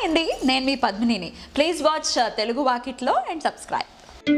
అండి నేను మీ పద్మినిని ప్లీజ్ వాచ్ తెలుగు వాకిట్లో అండ్ సబ్స్క్రైబ్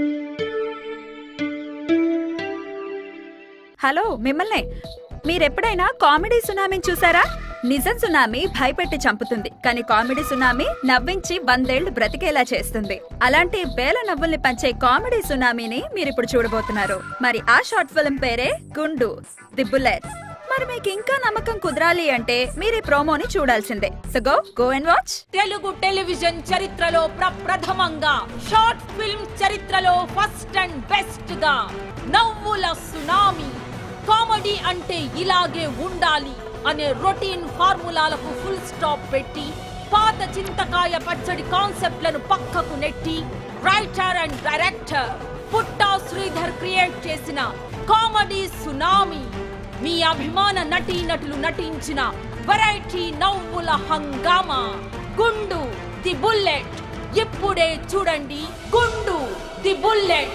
హలో మిమ్మల్నే మీరెప్పుడైనా కామెడీ సునామీని చూసారా నిజం సునామీ భయపెట్టి చంపుతుంది కానీ కామెడీ సునామీ నవ్వించి వందేళ్లు బ్రతికేలా చేస్తుంది అలాంటి వేల నవ్వుల్ని పంచే కామెడీ సునామీని మీరిప్పుడు చూడబోతున్నారు మరి ఆ షార్ట్ ఫిల్మ్ పేరే గుండు ది బుల్లెట్ మరి మీకు ఇంకా నమ్మకం కుదరాలి అంటే మీరు ఈ ప్రోమోని చూడాల్సిందే so go go and watch Telugu television చరిత్రలో ప్రప్రథమంగా షార్ట్ ఫిల్మ్ చరిత్రలో ఫస్ట్ అండ్ బెస్ట్ గా నవ్వుల సునామీ కామెడీ అంటే ఇలాగే ఉండాలి అనే రొటీన్ ఫార్ములాలకు ఫుల్ స్టాప్ పెట్టి పాత చింతకాయ పచ్చడి కాన్సెప్ట్లను పక్కకు నెట్టి writer and director Putta Sridhar create చేసిన కామెడీ సునామీ మీ అభిమాన నటీ నటులు నటించిన వెరైటీ నవ్వుల హంగామా గుండు ది బుల్లెట్ ఇప్పుడే చూడండి గుండు ది బుల్లెట్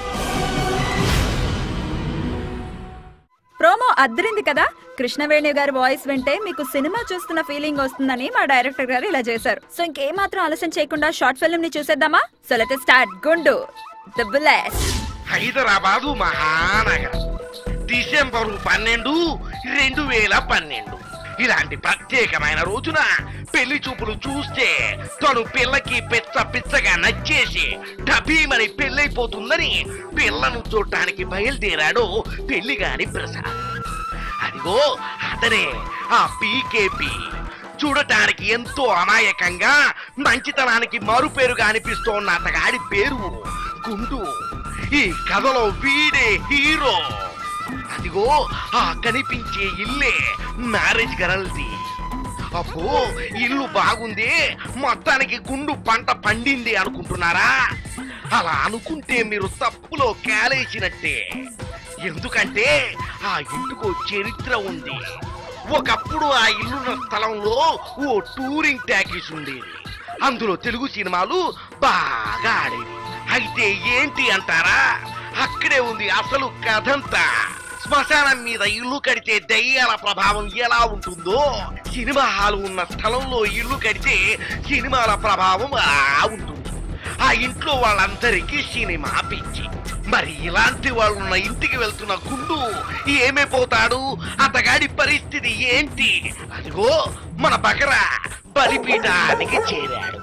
ప్రోమో అద్దరింది కదా కృష్ణవేణి గారి వాయిస్ వింటే మీకు సినిమా చూస్తున్న ఫీలింగ్ వస్తుందని మా డైరెక్టర్ గారు ఇలా చేశారు సో ఇంకేమాత్రం ఆలస్యం చేయకుండా షార్ట్ ఫిల్మ్ ని చూసేద్దామా so let start Gundu the bullet Hyderabad మహానగరం డిసెంబరు పన్నెండు రెండు వేల పన్నెండు ఇలాంటి ప్రత్యేకమైన రోజున పెళ్లి చూపులు చూస్తే తను పిల్లకి పిచ్చ పిచ్చగా నచ్చేసి డబీమని పెళ్ళైపోతుందని పిల్లను చూడటానికి బయలుదేరాడు పెళ్లిగాని ప్రసాద్ అదిగో అతనే ఆ పీకేపీ చూడటానికి ఎంతో అమాయకంగా మంచితనానికి మారుపేరుగా అనిపిస్తోన్న అతగాడి పేరు గుండు ఈ కథలో వీడే హీరో అదిగో ఆ కనిపించే ఇల్లే మ్యారేజ్ గరల్ది అబ్బో ఇల్లు బాగుంది మొత్తానికి గుండు పంట పండింది అనుకుంటున్నారా అలా అనుకుంటే మీరు తప్పులో కేలేసినట్టే ఎందుకంటే ఆ ఇంటికో చరిత్ర ఉంది ఒకప్పుడు ఆ ఇల్లున్న స్థలంలో ఓ టూరింగ్ ట్యాకీస్ ఉండేది అందులో తెలుగు సినిమాలు బాగా ఆడేవి అయితే ఏంటి అంటారా అక్కడే ఉంది అసలు కథంతా శ్మశానం మీద ఇల్లు కడితే దయ్యాల ప్రభావం ఎలా ఉంటుందో సినిమా హాల్ ఉన్న స్థలంలో ఇల్లు కడితే సినిమాల ప్రభావం అలా ఉంటుంది ఆ ఇంట్లో వాళ్ళందరికీ సినిమా పిచ్చి మరి ఇలాంటి వాళ్ళు ఉన్న ఇంటికి వెళ్తున్న గుండు ఏమైపోతాడు అతగాడి పరిస్థితి ఏంటి అదిగో మన బకరా బలిపీఠానికి చేరాడు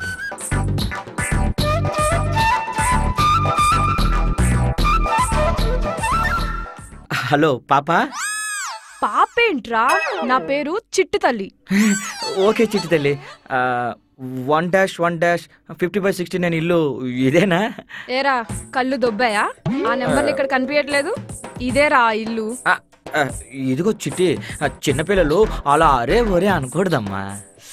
హలో పాపా పాపేంట్రా నా పేరు చిట్టు తల్లి ఓకే చిట్టి తల్లి one dash one dash fifty by sixty nine ఇల్లు ఇదేనా ఏరా కళ్ళు దొబ్బాయా ఆ నెంబర్లు ఇక్కడ కనిపించట్లేదు ఇదేరా ఆ ఇల్లు ఆ, ఆ, ఇదిగో చిట్టి ఆ, చిన్నపిల్లలు అలా అరే ఒరే అనకూడదమ్మా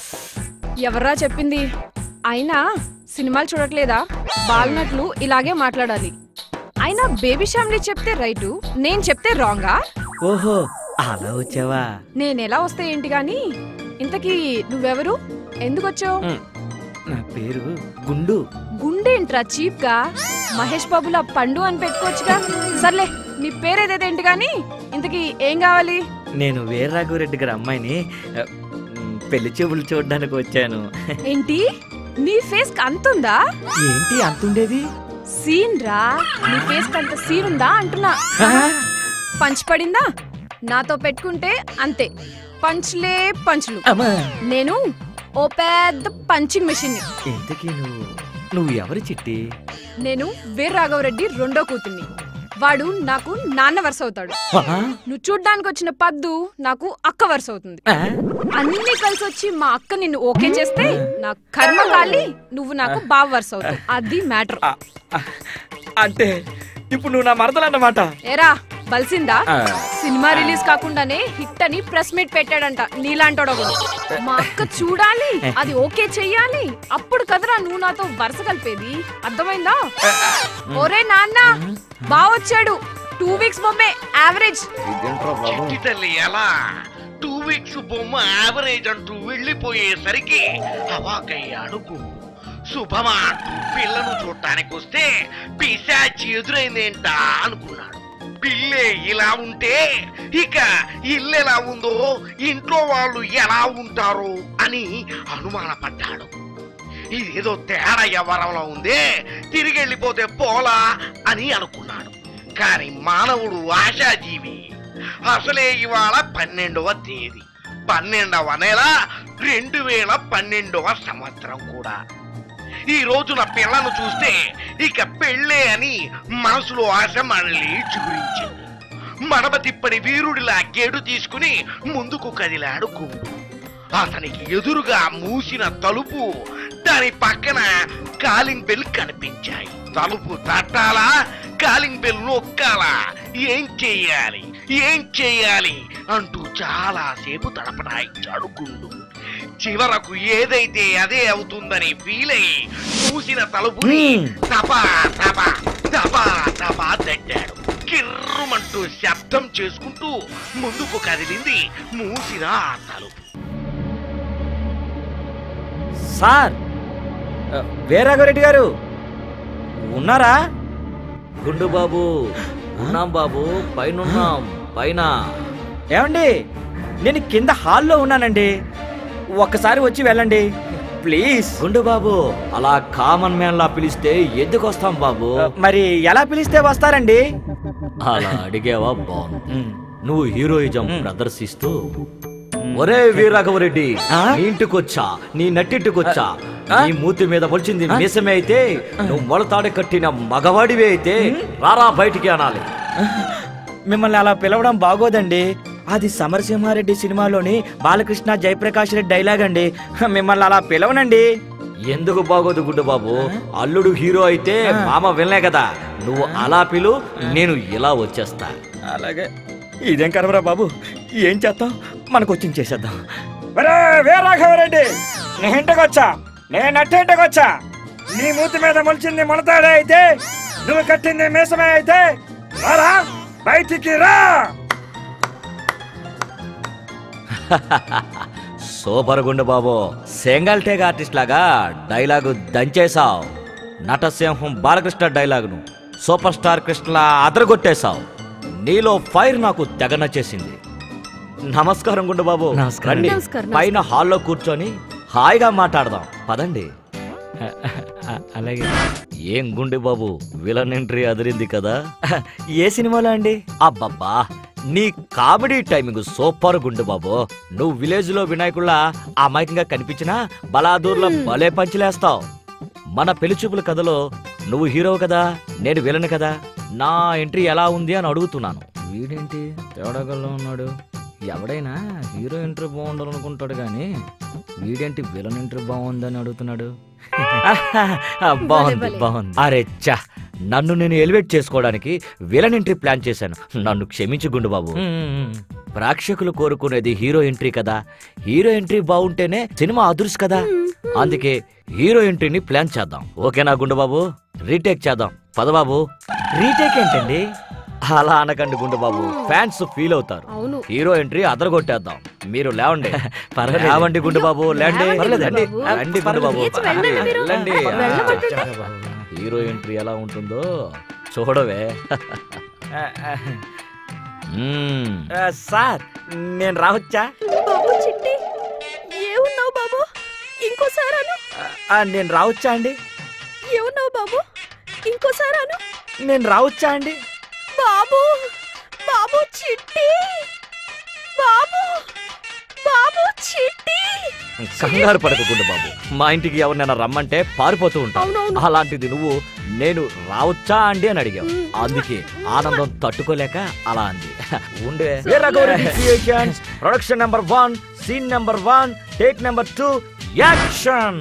ఎవర్రా చెప్పింది అయినా సినిమాలు చూడట్లేదా బాలనట్లు ఇలాగే మాట్లాడాలి అయినా బేబీ ఫ్యామిలీ చెప్తే రైటు నేను చెప్తే రాంగా ఓహో అలా వచ్చావా నేను ఎలా వస్తే ఏంటి గాని ఇంతకీ నువ్వెవరు ఎందుకు వచ్చావు ఉమ్, నా పేరు గుండు గుండేంట్రా చీప్ గా మహేష్ బాబులా పండు అని పెట్టుకోవచ్చుగా సర్లే నీ పేరేదేదేంటి గాని ఇంతకీ ఏం కావాలి నేను వీర్రాఘవరెడ్డి గారి అమ్మాయిని ఆ, ఉమ్, పెళ్లి చూపులు చూడడానికి వచ్చాను ఏంటి నీ ఫేస్ అంతుందా ఏంటి అంతుండేది సీన్ రా నీ ఫేస్ అంత సీన్ ఉందా అంటున్నా ఆ, పంచ్ పడిందా నాతో పెట్టుకుంటే అంతే పంచ్లే పంచులు అమ్మా నేను ఓ పెద్ద పంచింగ్ మెషిన్ ఇంతకీ నువ్వు నువ్వు ఎవరి చిట్టి నేను వీర రాఘవరెడ్డి రెండో కూతుర్ని వాడు నాకు నాన్న వరుస అవుతాడు ఆ? నువ్వు చూడ్డానికి వచ్చిన పద్దు నాకు అక్క వరుస అవుతుంది ఆ? అన్ని కలిసి వచ్చి మా అక్క నిన్ను ఓకే చేస్తే నా కర్మ కాలి నువ్వు నాకు బావ వరుస అవుతావు అది మ్యాటర్ ఆ, ఆ, అంటే ఇప్పుడు నువ్వు నా మరదలన్నమాట ఏరా బలిసిందా ఆ. సినిమా రిలీజ్ కాకుండానే హిట్ అని ప్రెస్ మీట్ పెట్టాడంట నీలాంటోడు ఒకడు మా అక్క చూడాలి అది ఓకే చెయ్యాలి అప్పుడు కదరా నువ్వు నాతో వరుస కలిపేది అర్థమైందా ఒరే నాన్న బావొచ్చాడు టూ వీక్స్ బొమ్మే యావరేజ్ చిట్టి తల్లి ఎలా టూ వీక్స్ బొమ్మ యావరేజ్ అంటూ వెళ్ళిపోయేసరికి అవాకయ్యాడు గుండు శుభమా అంటూ పిల్లను చూడటానికి వస్తే పిశాచి ఎదురైందేంటా అనుకున్నాడు పిల్లే ఇలా ఉంటే ఇక ఇల్లు ఎలా ఉందో ఇంట్లో వాళ్ళు ఎలా ఉంటారో అని అనుమానపడ్డాడు ఇదేదో తేడా వ్యవహారంలో ఉందే తిరిగి వెళ్ళిపోతే పోలా అని అనుకున్నాడు కానీ మానవుడు ఆశాజీవి అసలే ఇవాళ పన్నెండవ తేదీ పన్నెండవ నెల రెండు వేల పన్నెండవ సంవత్సరం కూడా ఈ రోజున పిల్లను చూస్తే ఇక పెళ్ళే అని మనసులో ఆశ మళ్ళీ చిగురించింది మడమ తిప్పని వీరుడిలా గేడు తీసుకుని ముందుకు కదిలాడు గుండు అతనికి ఎదురుగా మూసిన తలుపు దాని పక్కన కాలింగ్ బెల్ కనిపించాయి తలుపు తట్టాలా కాలింగ్ బెల్ నొక్కాలా ఏం చెయ్యాలి ఏం చెయ్యాలి అంటూ చాలా సేపు తడపడాయించాడు గుండు చివరకు ఏదైతే అదే అవుతుందని ఫీల్ అయి మూసిన తలుపుని హ్మ్. తపా తపా తపా తపా తట్టాడు కిర్రుమంటూ శబ్దం చేసుకుంటూ ముందుకు కదిలింది మూసిన ఆ తలుపు సార్ ఆ, వీరాఘవరెడ్డి గారు ఉన్నారా గుండు బాబు ఉన్నాం బాబు పైన ఉన్నాం పైన ఏమండి నేను కింద హాల్లో ఉన్నానండి ఒక్కసారి వచ్చి వెళ్ళండి ప్లీజ్ గుండు బాబు అలా కామన్ మ్యాన్ లా పిలిస్తే ఎందుకు వస్తాం బాబు ఆ, మరి ఎలా పిలిస్తే వస్తారండి అలా అడిగేవా బాగుంది ఉమ్, నువ్వు హీరోయిజం మ్. ప్రదర్శిస్తూ ఒరే వీరాఘవరెడ్డి ఆ? నీ ఇంటికొచ్చా నీ నట్టింటికొచ్చా ఆ? నీ మూతి మీద పొలిచింది ఆ? మీసమే అయితే నువ్వు మొలతాడి కట్టిన మగవాడివే అయితే రారా బయటికి అనాలి మిమ్మల్ని అలా పిలవడం బాగోదండి అది సమరసింహారెడ్డి సినిమాలోని బాలకృష్ణ జయప్రకాష్ రెడ్డి డైలాగ్ అండి మిమ్మల్ని అలా పిలవనండి ఎందుకు బాగోదు గుడ్డు బాబు అల్లుడు హీరో అయితే ఆ. మామ వినలే కదా నువ్వు అలా పిలు నేను ఇలా వచ్చేస్తా అలాగే ఇదేం కరవరా బాబు ఏం చేద్దాం మనకు వచ్చింది చేసేద్దాం వీరాఘవరెడ్డి నీ ఇంటికి వచ్చా నేను అట్టింటికి వచ్చా నీ మూతి మీద మొలిచింది మొలతాడే అయితే నువ్వు కట్టింది మీసమే అయితే రారా బయటికి రా super Gundu babu single take artist లాగా డైలాగు దంచేశావు నటసింహం బాలకృష్ణ డైలాగును సూపర్ స్టార్ కృష్ణలా అదరగొట్టేశావు నీలో ఫైర్ నాకు తెగ నచ్చేసింది నమస్కారం గుండు బాబు నమస్కారం. రండి నమస్కారం, పైన హాల్లో కూర్చొని హాయిగా మాట్లాడదాం పదండి అలాగే ఏం గుండె బాబు విలన్ ఎంట్రీ అదిరింది కదా ఏ సినిమాలో అండి అబ్బబ్బా నీ కామెడీ టైమింగ్ సూపర్ గుండు బాబు నువ్వు విలేజ్ లో వినాయకుళ్ళ అమాయకంగా కనిపించినా బలాదూర్లో భలే పంచిలేస్తావు మన పెళ్లి చూపుల కథలో నువ్వు హీరో కదా నేను విలను కదా నా ఎంట్రీ ఎలా ఉంది అని అడుగుతున్నాను వీడేంటి తేడాగల్లో ఉన్నాడు ఎవడైనా హీరో ఎంట్రీ బాగుండాలనుకుంటాడు కానీ వీడేంటి విలన్ ఎంట్రీ బాగుందని అడుగుతున్నాడు బాగుంది భలే. బాగుంది అరే చా నన్ను నేను ఎలివేట్ చేసుకోవడానికి విలన్ ఎంట్రీ ప్లాన్ చేశాను నన్ను క్షమించు గుండు బాబు ప్రేక్షకులు కోరుకునేది హీరో ఎంట్రీ కదా హీరో ఎంట్రీ బాగుంటేనే సినిమా అదుర్స్ కదా అందుకే హీరో ఎంట్రీని ప్లాన్ చేద్దాం ఓకేనా గుండుబాబు రీటేక్ చేద్దాం పదబాబు రీటేక్ ఏంటండి అలా అనకండి గుండుబాబు ఫ్యాన్స్ ఫీల్ అవుతారు అవును హీరో ఎంట్రీ అదరగొట్టేద్దాం మీరు లేవండి పర్వాలేదు. లేవండి గుండుబాబు లేండి లేవండి పర్లేదండి గుండుబాబు. రండి గుండుబాబు లేచి వెళ్ళండి మీరు. వెళ్ళండి వెళ్ళమంటుంటే. హీరో ఎంట్రీ ఎలా ఉంటుందో చూడవే మ్మ్. ఆ, సార్ నేను రావచ్చా బాబు చిట్టి ఏమున్నావు బాబు ఇంకోసారి అను ఆ, నేను రావచ్చా అండి ఏమున్నావు బాబు ఇంకోసారి అను నేను రావచ్చా అండి బాబు బాబు చిట్టి బాబు బాబు చిట్టి కంగారు పడకకుండా బాబు మా ఇంటికి ఎవరినైనా రమ్మంటే పారిపోతూ ఉంటావు అవునవును. అలాంటిది నువ్వు నేను రావచ్చా అండి అని అడిగావు అందుకే ఆనందం తట్టుకోలేక అలా అంది ఉండే creations production number one scene number one take number two action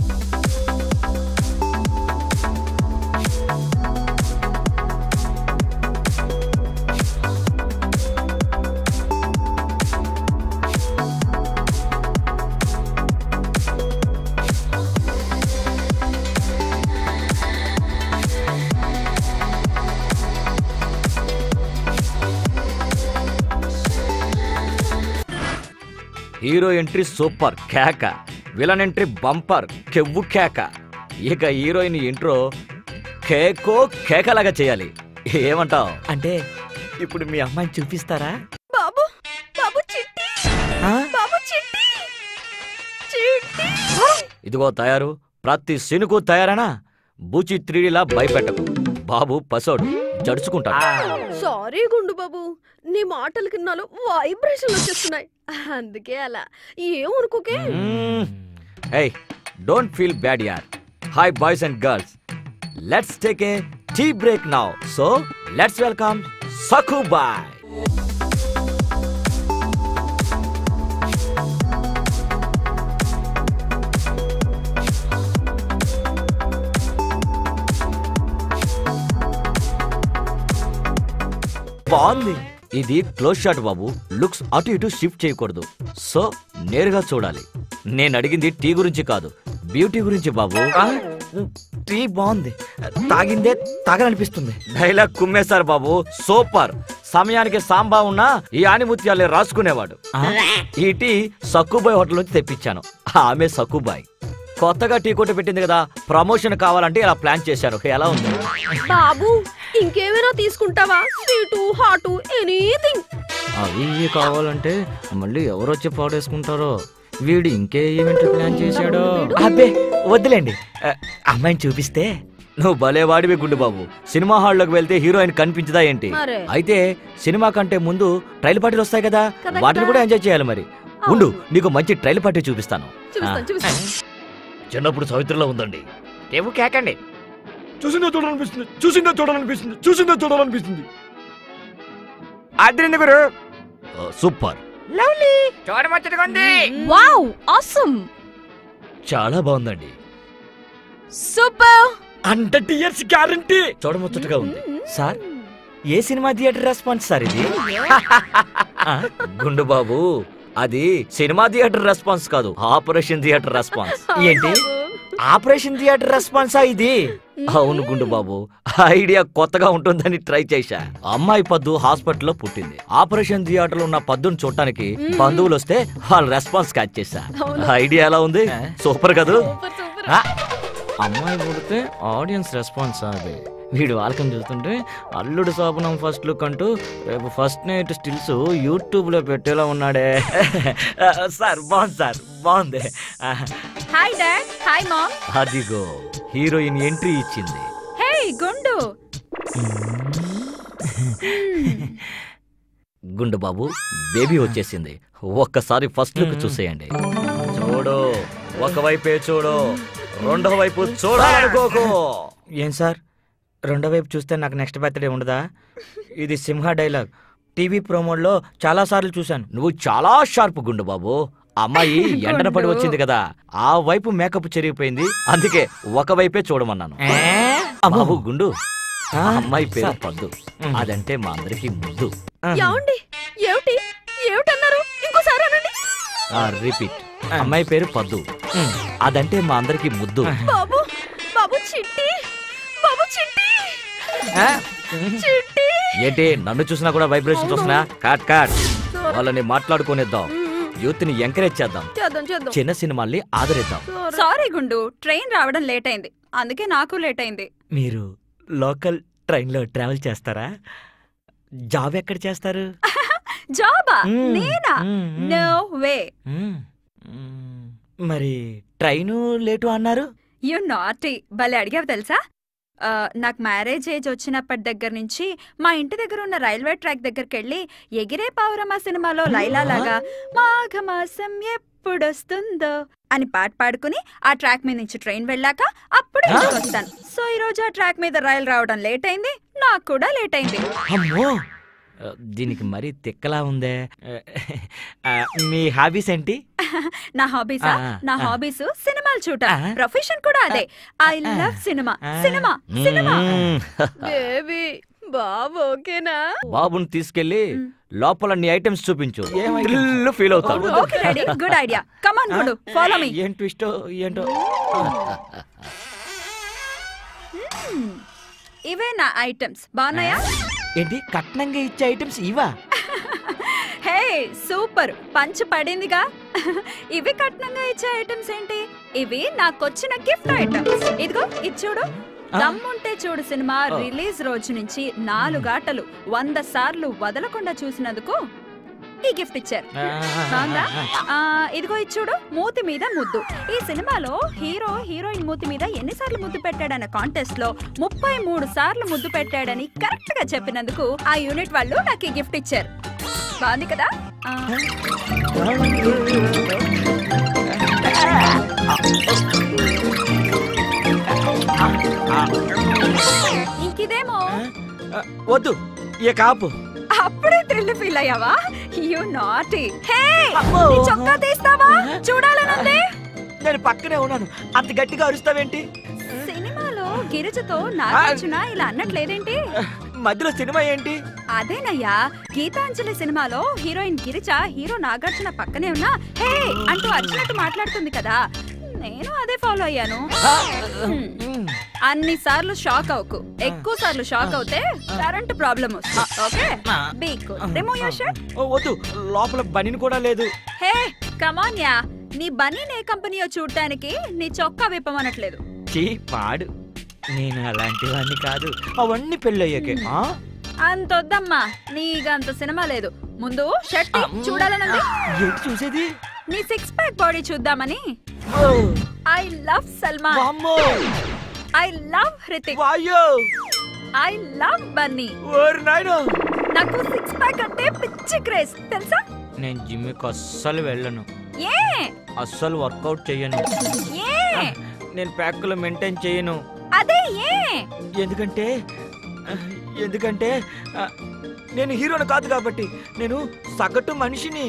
hero entry super కేక విలన్ ఎంట్రీ బంపర్ కెవ్వు కేక ఇక హీరోయిన్ ఇంట్రో కేకో కేకలాగా చేయాలి ఏమంటావ్ అంటే ఇప్పుడు మీ అమ్మాయిని చూపిస్తారా బాబు బాబు చిట్టి ఆ? బాబు చిట్టి చిట్టి ఇదిగో తయారు ప్రతి సినుకు తయారనా బూచి త్రీడిలా భయపెట్టకు బాబు పసోడు జడుచుకుంటాడు సారీ గుండు బాబు నీ మాటలకి నాలో వైబ్రేషన్ వచ్చేస్తున్నాయి అందుకే అలా ఏమనుకోకే హే డోంట్ ఫీల్ బ్యాడ్ యార్ hi boys and girls let's take a tea break now so let's welcome Sakhu boy బాగుంది ఇది క్లోజ్ షాట్ బాబు లుక్స్ అటు ఇటు షిఫ్ట్ చేయకూడదు సో నేరుగా చూడాలి నేను అడిగింది టీ గురించి కాదు బ్యూటీ గురించి బాబు టీ బాగుంది తాగిందే తాగలనిపిస్తుంది డైలాగ్ కుమ్మేశారు బాబు సూపర్ సమయానికి సాంబా ఉన్నా ఈ ఆనిముత్యాలే రాసుకునేవాడు ఈ టీ సక్కుబాయ్ హోటల్ నుంచి తెప్పించాను ఆమె సక్కుబాయ్ కొత్తగా టీ కొట్టు పెట్టింది కదా ప్రమోషన్ కావాలంటే ఇలా ప్లాన్ చేశారు ఎలా ఉంది బాబు ఇంకేమైనా తీసుకుంటావా స్వీటు హాటు ఎనీథింగ్ అవి ఇవి కావాలంటే మళ్ళీ ఎవరు వచ్చి పాడేసుకుంటారో వీడు ఇంకే ఈవెంట్ ప్లాన్ చేశాడో అబ్బే వద్దులేండి ఆ, అమ్మాయిని చూపిస్తే నువ్వు భలేవాడివి గుండు బాబు సినిమా హాల్లోకి వెళ్తే హీరోయిన్ కనిపించదా ఏంటి మరే. అయితే సినిమా కంటే ముందు ట్రైల్ పార్టీలు వస్తాయి కదా కదా, వాటిని కదా. కూడా ఎంజాయ్ చేయాలి మరి ఉండు నీకు మంచి ట్రైల్ పార్టీ చూపిస్తాను చూపిస్తాను చూపిస్తాను చిన్నప్పుడు సవిత్రలో ఉందండి ఏమో కేకండి చూసిందో చూడాలనిపిస్తుంది చూసిందో చూడాలనిపిస్తుంది చూసిందో చూడాలనిపిస్తుంది అద్దరింది గురు సూపర్ చూడముచ్చటగా ఉంది వావ్ ఆసమ్ చాలా బాగుందండి సూపర్ హండ్రెడ్ ఇయర్స్ గ్యారంటీ చూడముచ్చటగా ఉంది సార్ ఏ సినిమా థియేటర్ రెస్పాన్స్ సార్ ఇది ఆ, గుండు బాబు అది సినిమా థియేటర్ రెస్పాన్స్ కాదు ఆపరేషన్ థియేటర్ రెస్పాన్స్ ఏంటి ఆపరేషన్ థియేటర్ రెస్పాన్సా ఇది అవును గుండు బాబు ఐడియా కొత్తగా ఉంటుందని ట్రై చేశా అమ్మాయి పద్దు హాస్పిటల్లో పుట్టింది ఆపరేషన్ థియేటర్ లో ఉన్న పద్దును చూడటానికి బంధువులు వస్తే వాళ్ళ రెస్పాన్స్ క్యాచ్ చేశా ఐడియా ఎలా ఉంది సూపర్ కదూ ఆ, అమ్మాయి పుడితే ఆడియన్స్ రెస్పాన్స్ అది వీడు వాళ్ళకం చూస్తుంటే అల్లుడు శోభనం ఫస్ట్ లుక్ అంటూ రేపు ఫస్ట్ నైట్ స్టిల్స్ యూట్యూబ్ లో పెట్టేలా ఉన్నాడే సార్ బాగుంది సార్ బాగుంది ఆ, హాయ్ డాడ్ హాయ్ మామ్ అదిగో హీరోయిన్ ఎంట్రీ ఇచ్చింది హే గుండు గుండు బాబు బేబీ వచ్చేసింది ఒక్కసారి ఫస్ట్ లుక్ చూసేయండి చూడు ఒకవైపే చూడు రెండో వైపు చూడాలనుకోకు ఏం సార్ రెండో వైపు చూస్తే నాకు నెక్స్ట్ బర్త్డే ఉండదా ఇది సింహ డైలాగ్ టీవీ ప్రోమోల్లో చాలా సార్లు చూశాను నువ్వు చాలా షార్ప్ గుండు బాబు అమ్మాయి ఎండన పడి వచ్చింది కదా ఆ వైపు మేకప్ చెరిగిపోయింది అందుకే ఒకవైపే చూడమన్నాను బాబు గుండు ఆ అమ్మాయి పేరు పద్దు అదంటే మా అందరికి ముద్దు ఏమండి ఏమిటి ఏమిటన్నారు ఇంకోసారి అనండి రిపీట్ అమ్మాయి పేరు పద్దు అదంటే మా అందరికి ముద్దు బాబు బాబు చిట్టి బాబు చిట్టి చిట్టి ఏంటి నన్ను చూసినా కూడా వైబ్రేషన్స్ వస్తున్నా కాట్ కాట్ వాళ్ళని మాట్లాడుకునేద్దాం యూత్ ని ఎంకరేజ్ చేద్దాం చేద్దాం చేద్దాం చిన్న సినిమాల్ని ఆదరిద్దాం సారీ గుండు ట్రైన్ రావడం లేట్ అయింది అందుకే నాకు లేట్ అయింది మీరు లోకల్ ట్రైన్ లో ట్రావెల్ చేస్తారా జాబ్ ఎక్కడ చేస్తారు జాబా మ్మ్. నేనా మ్మ్, మ్మ్. నో వే మ్మ్. మ్మ్. మరి ట్రైను లేటు అన్నారు యు నాటీ భలే అడిగావు తెలుసా ఆ, నాకు మ్యారేజ్ ఏజ్ వచ్చినప్పటి దగ్గర నుంచి మా ఇంటి దగ్గర ఉన్న రైల్వే ట్రాక్ దగ్గరికి వెళ్ళి ఎగిరే పావురమా సినిమాలో లైలా లాగా మాఘమాసం ఎప్పుడొస్తుందో అని పాట పాడుకుని ఆ ట్రాక్ మీద నుంచి ట్రైన్ వెళ్ళాక అప్పుడు ఇంటికి వస్తాను సో ఈ రోజు ఆ ట్రాక్ మీద రైలు రావడం లేట్ అయింది నాకు కూడా లేట్ అయింది అమ్మో ఆ, దీనికి మరీ తిక్కలా ఉందే ఆ, మీ హాబీస్ ఏంటి నా హాబీసా ఆ, నా ఆ. హాబీస్ సినిమాలు చూడటం ఆ. ప్రొఫెషన్ కూడా అదే I love cinema cinema cinema మ్మ్. బేబీ బాబు ఓకేనా బాబుని తీసుకెళ్లి లోపల నీ ఐటమ్స్ చూపించు థ్రిల్ ఫీల్ అవుతాడు okay daddy good idea come on గుడు ఫాలో మీ ఏం ట్విస్ట్ ఏంటో ఇవే నా ఐటమ్స్ బాగున్నాయా ఏంటి కట్నంగా ఇచ్చే ఐటమ్స్ ఇవా హే సూపర్ పంచ్ పడిందిగా ఇవి కట్నంగా ఇచ్చే ఐటమ్స్ ఏంటి ఇవి నాకొచ్చిన గిఫ్ట్ ఐటమ్స్ ఇదిగో ఇది చూడు దమ్ముంటే చూడు సినిమా రిలీజ్ రోజు నుంచి నాలుగాటలు వంద సార్లు వదలకుండా చూసినందుకు ఈ గిఫ్ట్ ఇచ్చారు బాగుందా ఆ, ఇదిగో ఇది చూడు మూతి మీద ముద్దు ఈ సినిమాలో హీరో హీరోయిన్ మూతి మీద ఎన్నిసార్లు ముద్దు పెట్టాడన్న కాంటెస్ట్ లో ముప్పై మూడు సార్లు ముద్దు పెట్టాడని కరెక్ట్ గా చెప్పినందుకు ఆ యూనిట్ వాళ్ళు నాకు ఈ గిఫ్ట్ ఇచ్చారు బాగుంది కదా ఆ, ఇంకిదేమో వద్దు ఇక కాపు అప్పుడే థ్రిల్ ఫీల్ అయ్యావా యు నాటీ హే అమ్మో. నీ చొక్కా తీస్తావా చూడాలనుంది నేను పక్కనే ఉన్నాను అంత గట్టిగా అరుస్తావేంటి సినిమాలో గిరిజతో నాగార్జున ఇలా అన్నట్లేదేంటి మధ్యలో సినిమా ఏంటి అదేనయ్యా గీతాంజలి సినిమాలో హీరోయిన్ గిరిజ హీరో నాగార్జున పక్కనే ఉన్నా హే అంటూ అర్జునట్టు మాట్లాడుతుంది కదా నేను అదే ఫాలో అయ్యాను హ్మ్. అన్ని సార్లు షాక్ అవ్వకు ఎక్కువ సార్లు షాక్ అవుతే కరెంట్ ప్రాబ్లం వస్తుంది ఓకే బీక్ రిమూవ్ యువర్ షర్ట్ ఓ, వద్దు లోపల బనిని కూడా లేదు హే కమాన్ యా నీ బనీన్ ఏ కంపెనీయో చూడటానికి నీ చొక్కా విప్పమనట్లేదు చీ పాడు నేను అలాంటివన్నీ కాదు అవన్నీ పెళ్ళయ్యాకే ఆ? అంతొద్దమ్మా నీకంత సినిమా లేదు ముందు షర్ట్ తీ, చూడాలనుంది ఏంటి చూసేది నీ సిక్స్ ప్యాక్ బాడీ చూద్దామని ఓ, ఐ లవ్ సల్మాన్ వామ్మో, ఐ లవ్ హృతిక్ వాయ్యో ఐ లవ్ బన్నీ ఓరి నాయనో నాకు సిక్స్ ప్యాక్ అంటే పిచ్చి క్రేజ్ తెలుసా నేను జిమ్కి అస్సలు వెళ్ళను ఏ అస్సలు వర్కౌట్ చెయ్యను ఏ నేను ప్యాక్లో మెయింటైన్ చేయను అదే ఏ ఎందుకంటే ఎందుకంటే ఆ, నేను హీరోని కాదు కాబట్టి నేను సగటు మనిషిని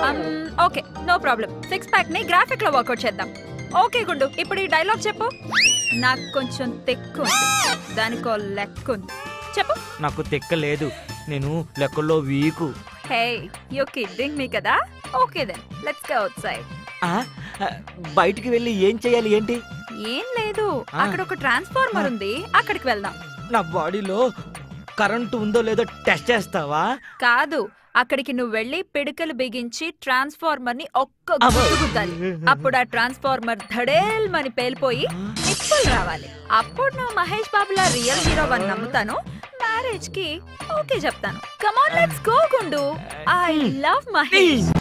okay no problem six pack ని గ్రాఫిక్ లో వర్కౌట్ చేద్దాం ఓకే గుండు ఇప్పుడు ఈ డైలాగ్ చెప్పు నాకు కొంచెం తెక్కు ఉంది దానికో లెక్క ఉంది చెప్పు నాకు తెక్క లేదు నేను లెక్కల్లో weak hey you kidding me కదా okay then let's go outside ఆ, ఆ, బయటికి వెళ్ళి ఏం చేయాలి ఏంటి ఏం లేదు ఆ. అక్కడ ఒక ట్రాన్స్ఫార్మర్ ఉంది అక్కడికి వెళ్దాం నా బాడీలో కరెంటు ఉందో లేదో టెస్ట్ చేస్తావా కాదు అక్కడికి నువ్వు వెళ్ళి పిడకలు బిగించి ట్రాన్స్ఫార్మర్ ని ఒక్క అబ్బో. గుద్దు గుద్దాలి అప్పుడు ఆ ట్రాన్స్ఫార్మర్ ధడేల్మని పేలిపోయి నిప్పులు రావాలి అప్పుడు నువ్వు మహేష్ బాబులా రియల్ హీరో అని నమ్ముతాను మ్యారేజ్ కి ఓకే చెప్తాను come on let's go Gundu I love Mahesh